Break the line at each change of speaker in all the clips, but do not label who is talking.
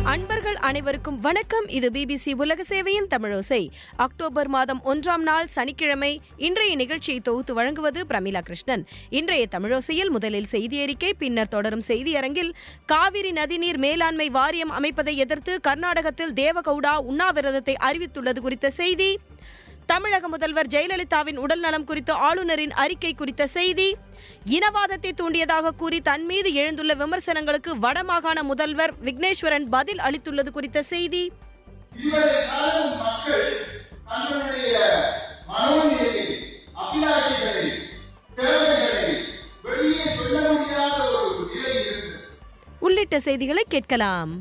அன்பர்கள் அனைவருக்கும் வணக்கம் இது பிபிசி உலக சேவையின் தமிழோசை அக்டோபர் மாதம் ஒன்றாம் நாள் சனிக்கிழமை இன்றைய நிகழ்ச்சியை தொகுத்து வழங்குவது பிரமிளா கிருஷ்ணன் இன்றைய தமிழோசையில் முதலில் செய்தி அறிக்கை பின்னர் தொடரும் செய்தியரங்கில் காவிரி நதிநீர் மேலாண்மை வாரியம் அமைப்பதை எதிர்த்து கர்நாடகத்தில் தேவகவுடா உண்ணாவிரதத்தை அறிவித்துள்ளது குறித்த செய்தி தமிழக முதல்வர் ஜெயலலிதாவின் உடல்நலம் குறித்த ஆளுநரின் அறிக்கை குறித்த செய்தி இனவாதத்தை தூண்டியதாக கூறி தன் மீது எழுந்துள்ள விமர்சனங்களுக்கு வடமாகாண முதல்வர் விக்னேஸ்வரன் பதில் அளித்துள்ளது குறித்த செய்தி
இதுவரை காலம் மக்கள் தங்களுடைய மனோநிலையை அபிலாஷைகளை தேவைகளை வெளியே சொல்ல முடியாத ஒரு நிலை இருந்தது
உள்ளிட்ட செய்திகளை கேட்கலாம்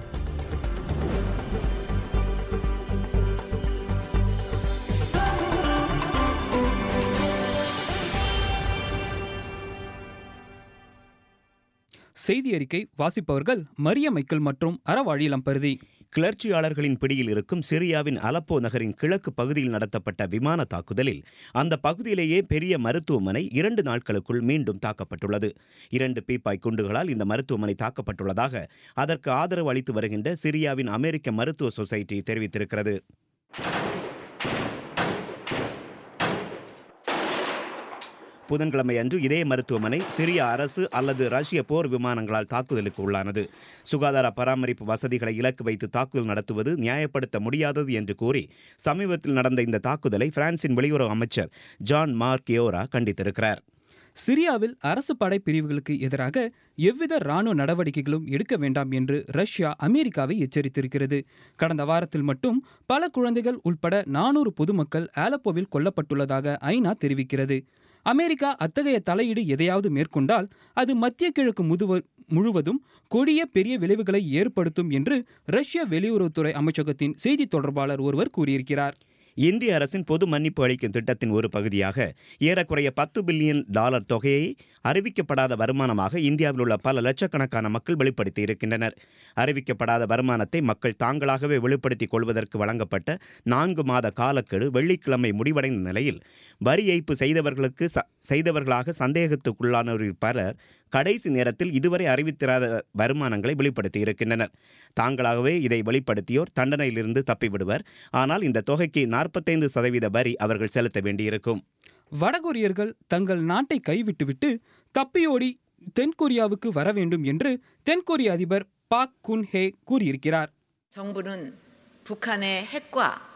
செய்தி அறிக்கை வாசிப்பவர்கள் மரிய மைக்கேல் மற்றும் அறவாழிலம் பருதி
கிளர்ச்சியாளர்களின் பிடியில் இருக்கும் சிரியாவின் அலப்போ நகரின் கிழக்கு பகுதியில் நடத்தப்பட்ட விமான தாக்குதலில் அந்த பகுதியிலேயே பெரிய மருத்துவமனை இரண்டு நாட்களுக்குள் மீண்டும் தாக்கப்பட்டுள்ளது இரண்டு பீப்பாய் குண்டுகளால் இந்த மருத்துவமனை தாக்கப்பட்டுள்ளதாக அதற்கு ஆதரவு அளித்து வருகின்ற சிரியாவின் அமெரிக்க மருத்துவ சொசைட்டி தெரிவித்திருக்கிறது புதன்கிழமை அன்று இதே மருத்துவமனை சிரிய அரசு அல்லது ரஷ்ய போர் விமானங்களால் தாக்குதலுக்கு உள்ளானது சுகாதார பராமரிப்பு வசதிகளை இலக்கு வைத்து தாக்குதல் நடத்துவது நியாயப்படுத்த முடியாதது என்று கூறி சமீபத்தில் நடந்த இந்த தாக்குதலை பிரான்சின் வெளியுறவு அமைச்சர் ஜான் மார்க் யோரா கண்டித்திருக்கிறார்
சிரியாவில் அரசு படை பிரிவுகளுக்கு எதிராக எவ்வித ராணுவ நடவடிக்கைகளும் எடுக்க வேண்டாம் என்று ரஷ்யா அமெரிக்காவை எச்சரித்திருக்கிறது கடந்த வாரத்தில் மட்டும் பல குழந்தைகள் உட்பட நானூறு பொதுமக்கள் ஆலப்போவில் கொல்லப்பட்டுள்ளதாக ஐநா தெரிவிக்கிறது அமெரிக்கா அத்தகைய தலையீடு எதையாவது மேற்கொண்டால் அது மத்திய கிழக்கு முதுவ முழுவதும் கொடிய பெரிய விளைவுகளை ஏற்படுத்தும் என்று ரஷ்ய வெளியுறவுத்துறை அமைச்சகத்தின் செய்தி தொடர்பாளர் ஒருவர் கூறியிருக்கிறார்
இந்திய அரசின் பொது மன்னிப்பு அளிக்கும் திட்டத்தின் ஒரு பகுதியாக ஏறக்குறைய பத்து பில்லியன் டாலர் தொகையை அறிவிக்கப்படாத வருமானமாக இந்தியாவில் உள்ள பல லட்சக்கணக்கான மக்கள் வெளிப்படுத்தி இருக்கின்றனர் அறிவிக்கப்படாத வருமானத்தை மக்கள் தாங்களாகவே வெளிப்படுத்திக் கொள்வதற்கு வழங்கப்பட்ட நான்கு மாத காலக்கெடு வெள்ளிக்கிழமை முடிவடைந்த நிலையில் வரி ஏய்ப்பு செய்தவர்களுக்கு ச- செய்தவர்களாக சந்தேகத்துக்குள்ளானவரில் பலர் கடைசி நேரத்தில் இதுவரை அறிவித்திராத வருமானங்களை வெளிப்படுத்தி இருக்கின்றனர் தாங்களாகவே இதை வெளிப்படுத்தியோர் தண்டனையிலிருந்து தப்பிவிடுவர் ஆனால் இந்த தொகைக்கு நாற்பத்தைந்து சதவீத வரி அவர்கள் செலுத்த வேண்டியிருக்கும்
வடகொரியர்கள் தங்கள் நாட்டை கைவிட்டுவிட்டு தப்பியோடி தென்கொரியாவுக்கு வர வேண்டும் என்று தென்கொரிய அதிபர் பாக் குன் ஹே கூறியிருக்கிறார்
정부는 북한의 핵과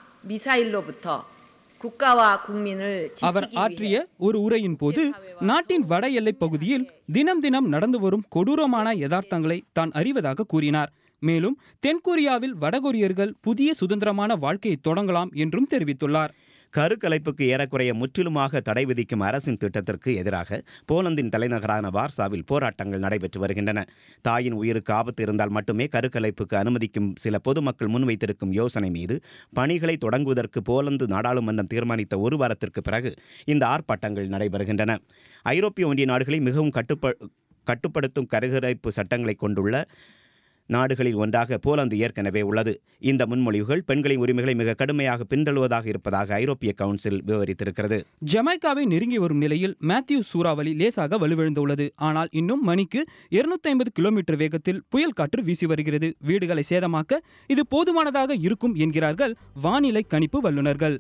미사일로부터 국가와 국민을
அவர்
지키기
ஆற்றிய
위해
ஒரு உரையின் போது நாட்டின் வட எல்லைப் பகுதியில் தினம் தினம் நடந்து வரும் கொடூரமான யதார்த்தங்களை தான் அறிவதாக கூறினார் மேலும் தென்கொரியாவில் வடகொரியர்கள் புதிய சுதந்திரமான வாழ்க்கையை தொடங்கலாம் என்றும் தெரிவித்துள்ளார்
கருக்கலைப்புக்கு ஏறக்குறைய முற்றிலுமாக தடை விதிக்கும் அரசின் திட்டத்திற்கு எதிராக போலந்தின் தலைநகரான வார்சாவில் போராட்டங்கள் நடைபெற்று வருகின்றன தாயின் உயிருக்கு ஆபத்து இருந்தால் மட்டுமே கருக்கலைப்புக்கு அனுமதிக்கும் சில பொதுமக்கள் முன்வைத்திருக்கும் யோசனை மீது பணிகளை தொடங்குவதற்கு போலந்து நாடாளுமன்றம் தீர்மானித்த ஒரு வாரத்திற்கு பிறகு இந்த ஆர்ப்பாட்டங்கள் நடைபெறுகின்றன ஐரோப்பிய ஒன்றிய நாடுகளை மிகவும் கட்டுப்ப கட்டுப்படுத்தும் கருக்கலைப்பு சட்டங்களை கொண்டுள்ள நாடுகளில் ஒன்றாக போலந்து ஏற்கனவே உள்ளது இந்த முன்மொழிவுகள் பெண்களின் உரிமைகளை மிக கடுமையாக பின்தள்ளுவதாக இருப்பதாக ஐரோப்பிய கவுன்சில் விவரித்திருக்கிறது
ஜமைக்காவை நெருங்கி வரும் நிலையில் மேத்யூ சூறாவளி லேசாக வலுவிழந்துள்ளது ஆனால் இன்னும் மணிக்கு 250 ஐம்பது கிலோமீட்டர் வேகத்தில் புயல் காற்று வீசி வருகிறது வீடுகளை சேதமாக்க இது போதுமானதாக இருக்கும் என்கிறார்கள் வானிலை கணிப்பு வல்லுநர்கள்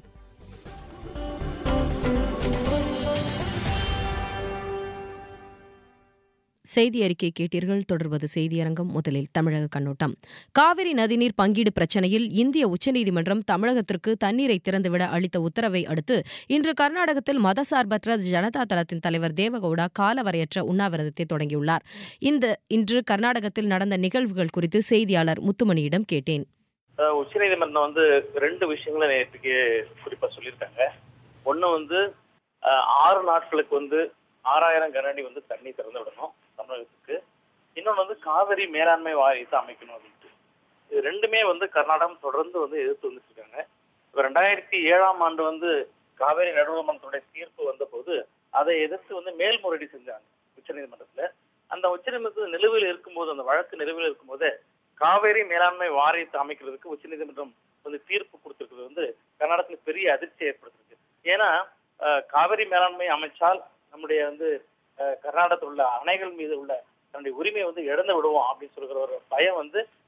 செய்தி அறிக்கை கேட்டீர்கள் தொடர்வது செய்தியரங்கம் முதலில் தமிழக கண்ணோட்டம் காவிரி நதிநீர் பங்கீடு பிரச்சனையில் இந்திய உச்சநீதிமன்றம் தமிழகத்திற்கு தண்ணீரை திறந்துவிட அளித்த உத்தரவை அடுத்து இன்று கர்நாடகத்தில் மதசார்பற்ற ஜனதா தளத்தின் தலைவர் தேவகவுடா காலவரையற்ற உண்ணாவிரதத்தை தொடங்கியுள்ளார் இந்த இன்று கர்நாடகத்தில் நடந்த நிகழ்வுகள் குறித்து செய்தியாளர் முத்துமணியிடம் கேட்டேன்
அஹ் உச்சநீதிமன்றம் வந்து ரெண்டு விஷயங்களை நேற்றுக்கு குறிப்பா சொல்லியிருக்காங்க ஒண்ணு வந்து அஹ், ஆறு நாட்களுக்கு வந்து ஆறாயிரம் கனஅடி வந்து தண்ணி திறந்து விடணும் தமிழகத்துக்கு இன்னொன்று வந்து காவிரி மேலாண்மை வாரியத்தை அமைக்கணும் அப்படின்ட்டு இது ரெண்டுமே வந்து கர்நாடகம் தொடர்ந்து வந்து எதிர்த்து வந்துட்டு இருக்காங்க இப்போ ரெண்டாயிரத்தி ஏழாம் ஆண்டு வந்து காவிரி நடுவர்மன்றத்துடைய தீர்ப்பு வந்த போது அதை எதிர்த்து வந்து மேல்முறையீடு செஞ்சாங்க உச்சநீதிமன்றத்துல அந்த உச்சநீதிமன்றத்தில் நிலுவையில் இருக்கும்போது அந்த வழக்கு நிலுவையில் இருக்கும்போது காவேரி மேலாண்மை வாரியத்தை அமைக்கிறதுக்கு உச்சநீதிமன்றம் வந்து தீர்ப்பு கொடுத்திருக்கிறது வந்து கர்நாடகத்தில் பெரிய அதிர்ச்சி ஏற்படுத்திருக்கு ஏன்னா அஹ், காவிரி மேலாண்மை அமைச்சால் நம்முடைய வந்து அஹ், கர்நாடகத்தில் உள்ள அணைகள் மீது உள்ள தன்னுடைய உரிமையை வந்து இழந்து விடுவோம் அப்படின்னு சொல்கிற ஒரு பயம் வந்து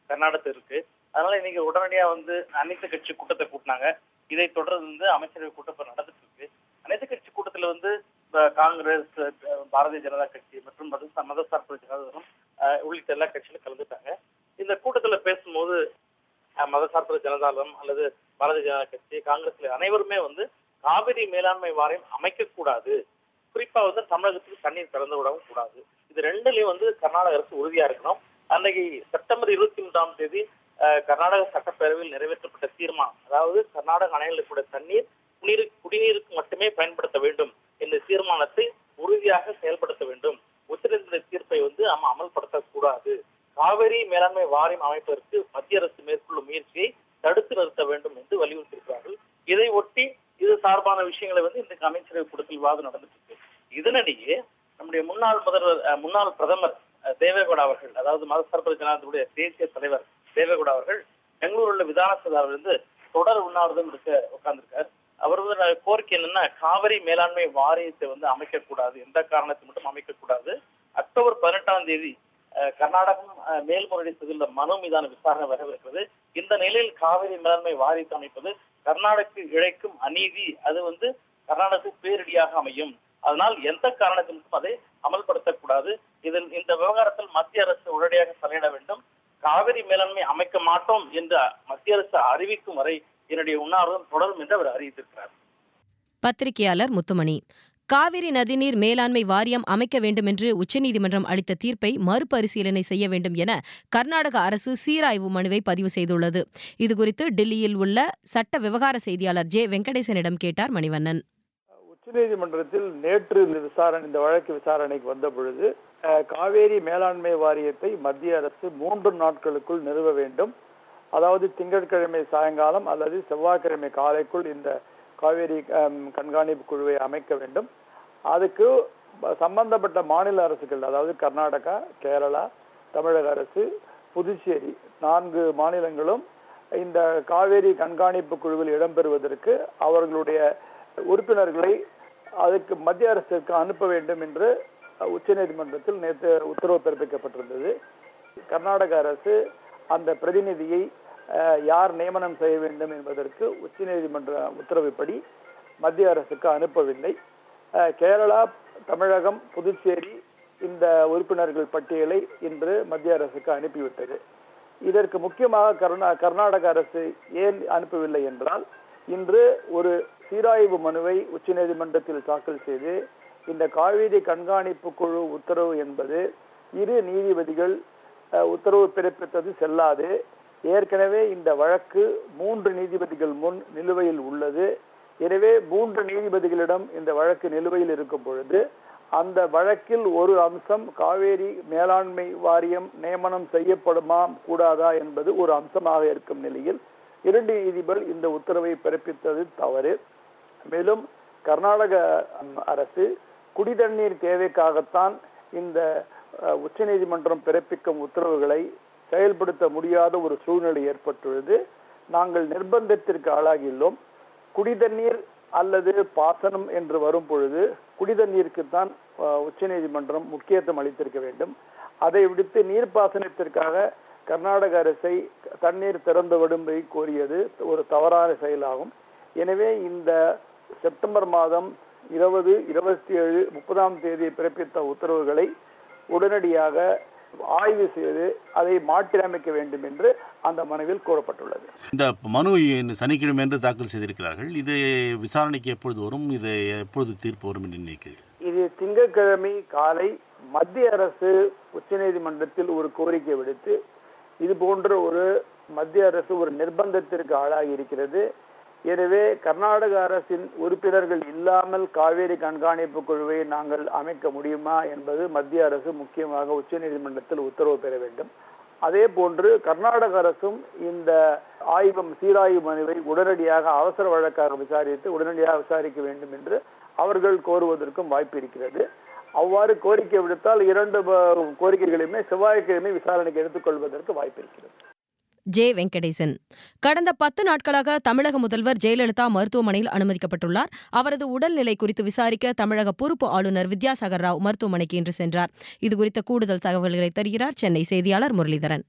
கர்நாடகத்தில் இருக்கு அதனால இன்னைக்கு உடனடியா வந்து அனைத்து கட்சி கூட்டத்தை கூட்டினாங்க இதை தொடர்ந்து வந்து அமைச்சரவை கூட்டம் இப்ப நடந்துட்டு இருக்கு அனைத்து கட்சி கூட்டத்துல வந்து இப்ப காங்கிரஸ் அஹ், பாரதிய ஜனதா கட்சி மற்றும் மத மதசார்பு ஜனதாதளம் அஹ், உள்ளிட்ட எல்லா கட்சியிலும் கலந்துட்டாங்க இந்த கூட்டத்துல பேசும்போது அஹ், மதசார்பு ஜனதாதளம் அல்லது பாரதிய ஜனதா கட்சி காங்கிரஸ்ல அனைவருமே வந்து காவிரி மேலாண்மை வாரியம் அமைக்கக்கூடாது குறிப்பா வந்து தமிழகத்துக்கு தண்ணீர் திறந்து விடவும் கூடாது இது ரெண்டுலயும் வந்து கர்நாடக அரசு உறுதியா இருக்கணும் அன்னைக்கு செப்டம்பர் இருபத்தி மூன்றாம் தேதி அஹ், கர்நாடக சட்டப்பேரவையில் நிறைவேற்றப்பட்ட தீர்மானம் அதாவது கர்நாடக அணையில் கூட தண்ணீர் குடிநீர் குடிநீருக்கு மட்டுமே பயன்படுத்த வேண்டும் என்ற தீர்மானத்தை உறுதியாக செயல்படுத்த வேண்டும் உச்சநீதிமன்ற தீர்ப்பை வந்து நம்ம அமல்படுத்தக்கூடாது காவிரி மேலாண்மை வாரியம் அமைப்பதற்கு மத்திய அரசு மேற்கொள்ளும் முயற்சியை தடுத்து நிறுத்த வேண்டும் என்று வலியுறுத்தியிருக்கிறார்கள் இதை ஒட்டி இது சார்பான விஷயங்களை வந்து இன்றைக்கு அமைச்சரவை கூட்டத்தில் விவாதம் நடந்துட்டு இருக்கு இதனிடையே நம்முடைய முன்னாள் முதல்வர் அஹ், முன்னாள் பிரதமர் அஹ், தேவேகவுடா அவர்கள் அதாவது மதசார்பு ஜனாதிபதியுடைய தேசிய தலைவர் தேவேகவுடா அவர்கள் பெங்களூர் உள்ள விதானசதாவில் இருந்து தொடர் உண்ணாவிரதம் இருக்க உட்கார்ந்திருக்கார் அவர் வந்து நான் கோரிக்கை என்னன்னா காவிரி மேலாண்மை வாரியத்தை வந்து அமைக்கக்கூடாது எந்த காரணத்தை மட்டும் அமைக்கக்கூடாது அக்டோபர் பதினெட்டாம் தேதி அஹ், கர்நாடகம் அஹ், மேல்முறையீடு செய்துள்ள மனு மீதான விசாரணை வரவிருக்கிறது இந்த நிலையில் காவிரி மேலாண்மை வாரியத்தை அமைப்பது கர்நாடகக்கு இழைக்கும் அநீதி அது வந்து கர்நாடகத்துக்கு பேரிடியாக அமையும் அதனால் எந்த காரணத்திற்கும் அதை அமல்படுத்தக்கூடாது இதில் இந்த விவகாரத்தில் மத்திய அரசு உடனடியாக தலையிட வேண்டும் காவிரி மேலாண்மை அமைக்க மாட்டோம் என்று மத்திய அரசு அறிவிக்கும் வரை என்னுடைய உண்ணாவிரதம் தொடரும் என்று அவர் அறிவித்திருக்கிறார்
பத்திரிகையாளர் முத்துமணி காவிரி நதிநீர் மேலாண்மை வாரியம் அமைக்க வேண்டுமென்று உச்சநீதிமன்றம் அளித்த தீர்ப்பை மறுபரிசீலனை செய்ய வேண்டும் என கர்நாடக அரசு சீராய்வு மனுவை பதிவு செய்துள்ளது இதுகுறித்து டில்லியில் உள்ள சட்ட விவகார செய்தியாளர் ஜே வெங்கடேசனிடம் கேட்டார் மணிவண்ணன்
உச்சநீதிமன்றத்தில் நேற்று இந்த விசாரணை இந்த வழக்கு விசாரணைக்கு வந்த பொழுது அஹ், காவேரி மேலாண்மை வாரியத்தை மத்திய அரசு மூன்று நாட்களுக்குள் நிறுவ வேண்டும் அதாவது திங்கட்கிழமை சாயங்காலம் அல்லது செவ்வாய்க்கிழமை காலைக்குள் இந்த காவேரி அம், கண்காணிப்பு குழுவை அமைக்க வேண்டும் அதுக்கு ப- சம்பந்தப்பட்ட மாநில அரசுகள் அதாவது கர்நாடகா கேரளா தமிழக அரசு புதுச்சேரி நான்கு மாநிலங்களும் இந்த காவேரி கண்காணிப்பு குழுவில் இடம்பெறுவதற்கு அவர்களுடைய உறுப்பினர்களை அதுக்கு மத்திய அரசுக்கு அனுப்ப வேண்டும் என்று அஹ், உச்சநீதிமன்றத்தில் நேற்று உத்தரவு பிறப்பிக்கப்பட்டிருந்தது கர்நாடக அரசு அந்த பிரதிநிதியை அஹ், யார் நியமனம் செய்ய வேண்டும் என்பதற்கு உச்சநீதிமன்ற உத்தரவுப்படி மத்திய அரசுக்கு அனுப்பவில்லை அஹ், கேரளா தமிழகம் புதுச்சேரி இந்த உறுப்பினர்கள் பட்டியலை இன்று மத்திய அரசுக்கு அனுப்பிவிட்டது இதற்கு முக்கியமாக கர்நா கர்நாடக அரசு ஏன் அனுப்பவில்லை என்றால் இன்று ஒரு சீராய்வு மனுவை உச்சநீதிமன்றத்தில் தாக்கல் செய்து இந்த காவிரி கண்காணிப்பு குழு உத்தரவு என்பது இரு நீதிபதிகள் அஹ், உத்தரவு பிறப்பித்தது செல்லாது ஏற்கனவே இந்த வழக்கு மூன்று நீதிபதிகள் முன் நிலுவையில் உள்ளது எனவே மூன்று நீதிபதிகளிடம் இந்த வழக்கு நிலுவையில் இருக்கும் பொழுது அந்த வழக்கில் ஒரு அம்சம் காவேரி மேலாண்மை வாரியம் நியமனம் செய்யப்படுமா கூடாதா என்பது ஒரு அம்சமாக இருக்கும் நிலையில் இரண்டு நீதிபதிகள் இந்த உத்தரவை பிறப்பித்தது தவறு மேலும் கர்நாடக ம், அரசு குடிதண்ணீர் தேவைக்காகத்தான் இந்த அஹ், உச்சநீதிமன்றம் பிறப்பிக்கும் உத்தரவுகளை செயல்படுத்த முடியாத ஒரு சூழ்நிலை ஏற்பட்டுள்ளது நாங்கள் நிர்பந்தத்திற்கு ஆளாகியுள்ளோம் குடிதண்ணீர் அல்லது பாசனம் என்று வரும் பொழுது குடிதண்ணீருக்குத்தான் அஹ், உச்சநீதிமன்றம் முக்கியத்துவம் அளித்திருக்க வேண்டும் அதை விடுத்து நீர்ப்பாசனத்திற்காக கர்நாடக அரசை தண்ணீர் திறந்து விடும்படி கோரியது ஒரு தவறான செயலாகும் எனவே இந்த செப்டம்பர் மாதம் இருபது இருபத்தி ஏழு முப்பதாம் தேதி பிறப்பித்த உத்தரவுகளை உடனடியாக ஆய்வு செய்து அதை மாற்றியமைக்க வேண்டும் என்று அந்த மனுவில் கூறப்பட்டுள்ளது
இந்த மனு இன்று சனிக்கிழமை என்று தாக்கல் செய்திருக்கிறார்கள் இது விசாரணைக்கு எப்பொழுது வரும் இது எப்பொழுது தீர்ப்பு வரும் என்று நினைக்கிறீர்கள்
இது திங்கட்கிழமை காலை மத்திய அரசு உச்சநீதிமன்றத்தில் ஒரு கோரிக்கை விடுத்து இது போன்ற ஒரு மத்திய அரசு ஒரு நிர்பந்தத்திற்கு ஆளாகி இருக்கிறது எனவே கர்நாடக அரசின் உறுப்பினர்கள் இல்லாமல் காவேரி கண்காணிப்பு குழுவை நாங்கள் அமைக்க முடியுமா என்பது மத்திய அரசு முக்கியமாக உச்சநீதிமன்றத்தில் உத்தரவு பெற வேண்டும் அதே போன்று கர்நாடக அரசும் இந்த ஆய்வம் சீராய்வு மனுவை உடனடியாக அவசர வழக்காக விசாரித்து உடனடியாக விசாரிக்க வேண்டும் என்று அவர்கள் கோருவதற்கும் வாய்ப்பு இருக்கிறது அவ்வாறு கோரிக்கை விடுத்தால் இரண்டு ப- கோரிக்கைகளையுமே செவ்வாய்க்கிழமை விசாரணைக்கு எடுத்துக்கொள்வதற்கு வாய்ப்பு இருக்கிறது
ஜே வெங்கடேசன் கடந்த பத்து நாட்களாக தமிழக முதல்வர் ஜெயலலிதா மருத்துவமனையில் அனுமதிக்கப்பட்டுள்ளார் அவரது உடல்நிலை குறித்து விசாரிக்க தமிழக பொறுப்பு ஆளுநர் வித்யாசாகர் ராவ் மருத்துவமனைக்கு இன்று சென்றார் இதுகுறித்த கூடுதல் தகவல்களை தருகிறார் சென்னை செய்தியாளர் முரளிதரன்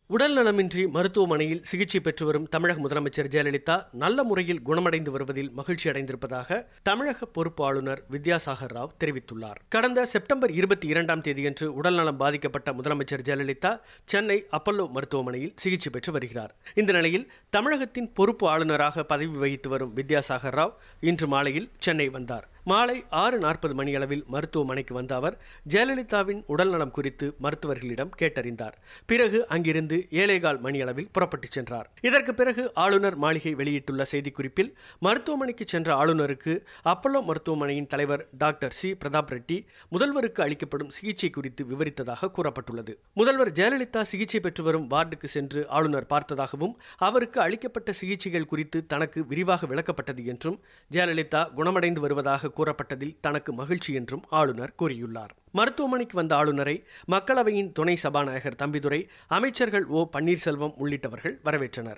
உடல் நலமின்றி மருத்துவமனையில் சிகிச்சை பெற்று வரும் தமிழக முதலமைச்சர் ஜெயலலிதா நல்ல முறையில் குணமடைந்து வருவதில் மகிழ்ச்சி அடைந்திருப்பதாக தமிழக பொறுப்பு ஆளுநர் வித்யாசாகர் ராவ் தெரிவித்துள்ளார் கடந்த செப்டம்பர் இருபத்தி இரண்டாம் தேதியன்று உடல்நலம் பாதிக்கப்பட்ட முதலமைச்சர் ஜெயலலிதா சென்னை அப்பல்லோ மருத்துவமனையில் சிகிச்சை பெற்று வருகிறார் இந்த நிலையில் தமிழகத்தின் பொறுப்பு ஆளுநராக பதவி வகித்து வரும் வித்யாசாகர் ராவ் இன்று மாலையில் சென்னை வந்தார் மாலை ஆறு நாற்பது மணியளவில் மருத்துவமனைக்கு வந்த அவர் ஜெயலலிதாவின் உடல்நலம் குறித்து மருத்துவர்களிடம் கேட்டறிந்தார் பிறகு அங்கிருந்து ஏழேகால் மணியளவில் புறப்பட்டுச் சென்றார் இதற்கு பிறகு ஆளுநர் மாளிகை வெளியிட்டுள்ள செய்திக்குறிப்பில் மருத்துவமனைக்கு சென்ற ஆளுநருக்கு அப்பல்லோ மருத்துவமனையின் தலைவர் டாக்டர் சி பிரதாப் ரெட்டி முதல்வருக்கு அளிக்கப்படும் சிகிச்சை குறித்து விவரித்ததாக கூறப்பட்டுள்ளது முதல்வர் ஜெயலலிதா சிகிச்சை பெற்று வரும் வார்டுக்கு சென்று ஆளுநர் பார்த்ததாகவும் அவருக்கு அளிக்கப்பட்ட சிகிச்சைகள் குறித்து தனக்கு விரிவாக விளக்கப்பட்டது என்றும் ஜெயலலிதா குணமடைந்து வருவதாக கூறப்பட்டதில் தனக்கு மகிழ்ச்சி என்றும் ஆளுநர் கூறியுள்ளார் மருத்துவமனைக்கு வந்த ஆளுநரை மக்களவையின் துணை சபாநாயகர் தம்பிதுரை அமைச்சர்கள் ஓ பன்னீர்செல்வம் உள்ளிட்டவர்கள் வரவேற்றனர்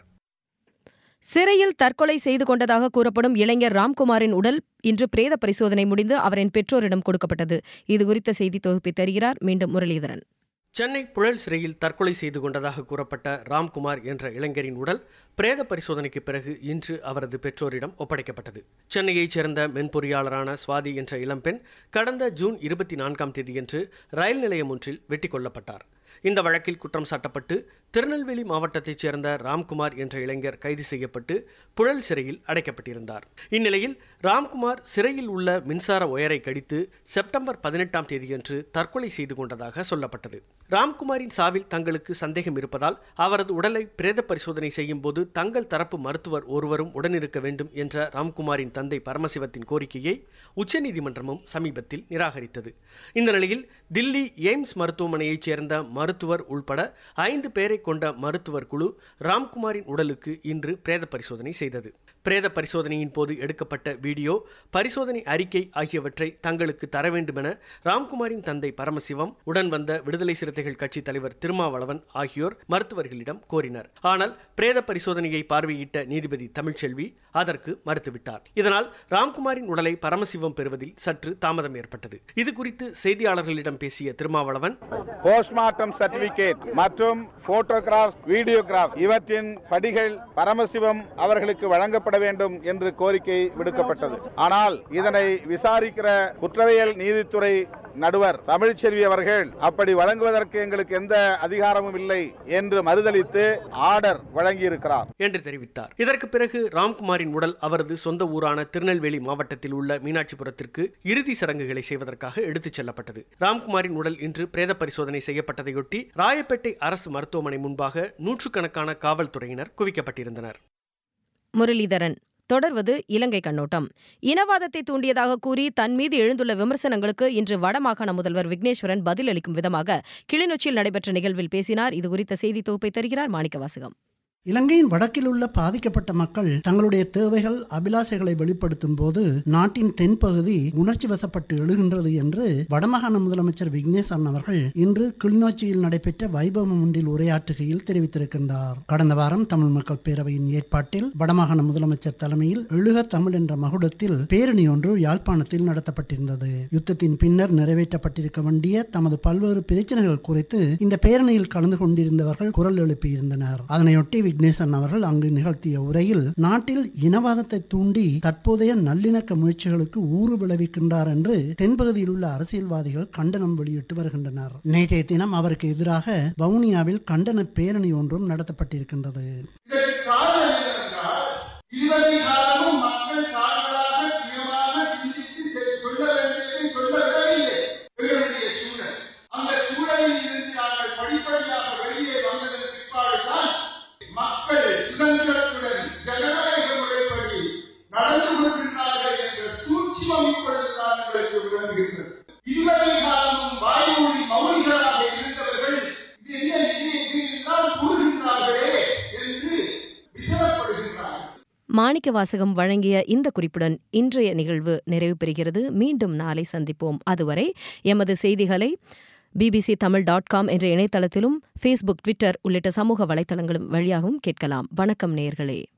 சிறையில் தற்கொலை செய்து கொண்டதாக கூறப்படும் இளைஞர் ராம்குமாரின் உடல் இன்று பிரேத பரிசோதனை முடிந்து அவரின் பெற்றோரிடம் கொடுக்கப்பட்டது இதுகுறித்த செய்தி தொகுப்பை தருகிறார் மீண்டும் முரளிதரன்
சென்னை புழல் சிறையில் தற்கொலை செய்து கொண்டதாக கூறப்பட்ட ராம்குமார் என்ற இளைஞரின் உடல் பிரேத பரிசோதனைக்கு பிறகு இன்று அவரது பெற்றோரிடம் ஒப்படைக்கப்பட்டது சென்னையைச் சேர்ந்த மென்பொறியாளரான சுவாதி என்ற இளம்பெண் கடந்த ஜூன் இருபத்தி நான்காம் தேதியன்று ரயில் நிலையம் ஒன்றில் வெட்டி கொல்லப்பட்டார் இந்த வழக்கில் குற்றம் சாட்டப்பட்டு திருநெல்வேலி மாவட்டத்தைச் சேர்ந்த ராம்குமார் என்ற இளைஞர் கைது செய்யப்பட்டு புழல் சிறையில் அடைக்கப்பட்டிருந்தார் இந்நிலையில் ராம்குமார் சிறையில் உள்ள மின்சார ஒயரை கடித்து செப்டம்பர் பதினெட்டாம் தேதியன்று தற்கொலை செய்து கொண்டதாக சொல்லப்பட்டது ராம்குமாரின் சாவில் தங்களுக்கு சந்தேகம் இருப்பதால் அவரது உடலை பிரேத பரிசோதனை செய்யும் போது தங்கள் தரப்பு மருத்துவர் ஒருவரும் உடனிருக்க வேண்டும் என்ற ராம்குமாரின் தந்தை பரமசிவத்தின் கோரிக்கையை உச்சநீதிமன்றமும் சமீபத்தில் நிராகரித்தது இந்த நிலையில் தில்லி எய்ம்ஸ் மருத்துவமனையைச் சேர்ந்த மருத்துவர் உள்பட ஐந்து பேரை கொண்ட மருத்துவர் குழு ராம்குமாரின் உடலுக்கு இன்று பிரேத பரிசோதனை செய்தது பிரேத பரிசோதனையின் போது எடுக்கப்பட்ட வீடியோ பரிசோதனை அறிக்கை ஆகியவற்றை தங்களுக்கு தர வேண்டுமென ராம்குமாரின் தந்தை பரமசிவம் உடன் வந்த விடுதலை சிறுத்தைகள் கட்சி தலைவர் திருமாவளவன் ஆகியோர் மருத்துவர்களிடம் கோரினர் ஆனால் பிரேத பரிசோதனையை பார்வையிட்ட நீதிபதி தமிழ்ச்செல்வி அதற்கு மறுத்துவிட்டார் இதனால் ராம்குமாரின் உடலை பரமசிவம் பெறுவதில் சற்று தாமதம் ஏற்பட்டது இது குறித்து செய்தியாளர்களிடம் பேசிய திருமாவளவன்
போஸ்ட்மார்ட்டம் சர்டிபிகேட் மற்றும் போட்டோகிராஃப் வீடியோகிராஃப் இவற்றின் படிகள் பரமசிவம் அவர்களுக்கு வழங்கப்பட வேண்டும் என்று கோரிக்கை விடுக்கப்பட்டது ஆனால் இதனை விசாரிக்கிற குற்றவியல் நீதித்துறை நடுவர் தமிழ்ச்செல்வி அவர்கள் அப்படி வழங்குவதற்கு எங்களுக்கு எந்த அதிகாரமும் இல்லை என்று மறுதளித்து ஆர்டர் வழங்கியிருக்கிறார்
என்று தெரிவித்தார் இதற்கு பிறகு ராம்குமாரின் உடல் அவரது சொந்த ஊரான திருநெல்வேலி மாவட்டத்தில் உள்ள மீனாட்சிபுரத்திற்கு இறுதி சடங்குகளை செய்வதற்காக எடுத்துச் செல்லப்பட்டது ராம்குமாரின் உடல் இன்று பிரேத பரிசோதனை செய்யப்பட்டதையொட்டி ராயப்பேட்டை அரசு மருத்துவமனை முன்பாக நூற்றுக்கணக்கான காவல்துறையினர் குவிக்கப்பட்டிருந்தனர்
முரளிதரன் தொடர்வது இலங்கை கண்ணோட்டம் இனவாதத்தை தூண்டியதாக கூறி தன் மீது எழுந்துள்ள விமர்சனங்களுக்கு இன்று வடமாகாண முதல்வர் விக்னேஸ்வரன் பதிலளிக்கும் விதமாக கிளிநொச்சியில் நடைபெற்ற நிகழ்வில் பேசினார் இது குறித்த செய்தி தொகுப்பை தருகிறார் மாணிக்கவாசகம்
இலங்கையின் வடக்கில் உள்ள பாதிக்கப்பட்ட மக்கள் தங்களுடைய தேவைகள் அபிலாசைகளை வெளிப்படுத்தும் போது நாட்டின் தென்பகுதி உணர்ச்சி வசப்பட்டு எழுகின்றது என்று வடமாகாண முதலமைச்சர் விக்னேஸ்வரன் அவர்கள் இன்று கிளிநொச்சியில் நடைபெற்ற வைபவம் ஒன்றில் உரையாற்றுகையில் தெரிவித்திருக்கின்றார் கடந்த வாரம் தமிழ் மக்கள் பேரவையின் ஏற்பாட்டில் வடமாகாண முதலமைச்சர் தலைமையில் எழுக தமிழ் என்ற மகுடத்தில் பேரணி ஒன்று யாழ்ப்பாணத்தில் நடத்தப்பட்டிருந்தது யுத்தத்தின் பின்னர் நிறைவேற்றப்பட்டிருக்க வேண்டிய தமது பல்வேறு பிரச்சனைகள் குறித்து இந்த பேரணியில் கலந்து கொண்டிருந்தவர்கள் குரல் எழுப்பியிருந்தனர் அதனையொட்டி விக்னேசன் அவர்கள் அங்கு நிகழ்த்திய உரையில் நாட்டில் இனவாதத்தை தூண்டி தற்போதைய நல்லிணக்க முயற்சிகளுக்கு ஊறு விளைவிக்கின்றார் என்று தென்பகுதியில் உள்ள அரசியல்வாதிகள் கண்டனம் வெளியிட்டு வருகின்றனர் நேற்றைய தினம் அவருக்கு எதிராக வவுனியாவில் கண்டன பேரணி ஒன்றும் நடத்தப்பட்டிருக்கின்றது
இதற்கு காரணம் என்னவென்றால் இதுவரை காலமும் மக்கள் தாங்களாக சுயமாக சிந்தித்து செ- சொல்ல வேண்டியதை சொல்ல விடவில்லை எங்களுடைய சூழல் அந்த சூழலில் இருந்து நாங்கள் படிப்படியாக வெளியே வந்ததன் பிற்பாடுதான் மக்கள் சுதந்திரத்துடன் ஜனநாயக முறைப்படி நடந்து கொள்கின்றார்கள் என்ற சூட்சிமம் இப்பொழுதுதான் எங்களுக்கு விளங்குகின்றது இதுவரை காலமும் வாய்மொழி மௌனிகளாக இருந்தவர்கள் இது என்ன இது இது எல்லாம் கூறுகின்றார்களே என்று விசனப்படுகின்றார்கள்
மாணிக்க வாசகம் வழங்கிய இந்த குறிப்புடன் இன்றைய நிகழ்வு நிறைவு பெறுகிறது மீண்டும் நாளை சந்திப்போம் அதுவரை எமது செய்திகளை பிபிசி தமிழ் டாட் காம் என்ற இணையதளத்திலும் ஃபேஸ்புக் ட்விட்டர் உள்ளிட்ட சமூக வலைத்தளங்களும் வழியாகவும் கேட்கலாம் வணக்கம் நேயர்களே